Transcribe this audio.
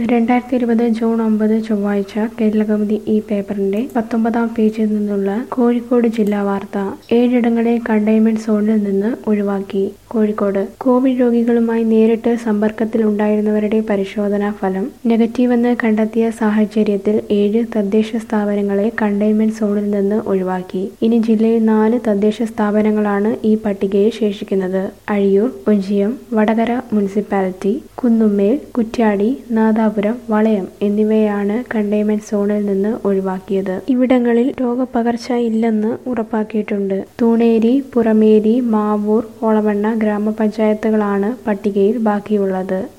രണ്ടായിരത്തി ഇരുപത് ജൂൺ ഒമ്പത് ചൊവ്വാഴ്ച കേരളകൗമുദി ഈ പേപ്പറിന്റെ പത്തൊമ്പതാം പേജിൽ നിന്നുള്ള കോഴിക്കോട് ജില്ലാ വാർത്ത ഏഴിടങ്ങളെ കണ്ടെയ്ൻമെന്റ് സോണിൽ നിന്ന് ഒഴിവാക്കി കോഴിക്കോട് കോവിഡ് രോഗികളുമായി നേരിട്ട് സമ്പർക്കത്തിൽ ഉണ്ടായിരുന്നവരുടെ പരിശോധനാ ഫലം നെഗറ്റീവെന്ന് കണ്ടെത്തിയ സാഹചര്യത്തിൽ ഏഴ് തദ്ദേശ സ്ഥാപനങ്ങളെ കണ്ടെയ്ൻമെന്റ് സോണിൽ നിന്ന് ഒഴിവാക്കി ഇനി ജില്ലയിൽ നാല് തദ്ദേശ സ്ഥാപനങ്ങളാണ് ഈ പട്ടികയിൽ ശേഷിക്കുന്നത് അഴിയൂർ ഒഞ്ചിയം വടകര മുനിസിപ്പാലിറ്റി കുന്നുമ്മേൽ കുറ്റ്യാടി നാദാപുരം വളയം എന്നിവയാണ് കണ്ടെയ്ൻമെന്റ് സോണിൽ നിന്ന് ഒഴിവാക്കിയത് ഇവിടങ്ങളിൽ രോഗപകർച്ച ഇല്ലെന്ന് ഉറപ്പാക്കിയിട്ടുണ്ട് തൂണേരി പുറമേരി മാവൂർ ഓളവണ്ണ ഗ്രാമപഞ്ചായത്തുകളാണ് പട്ടികയിൽ ബാക്കിയുള്ളത്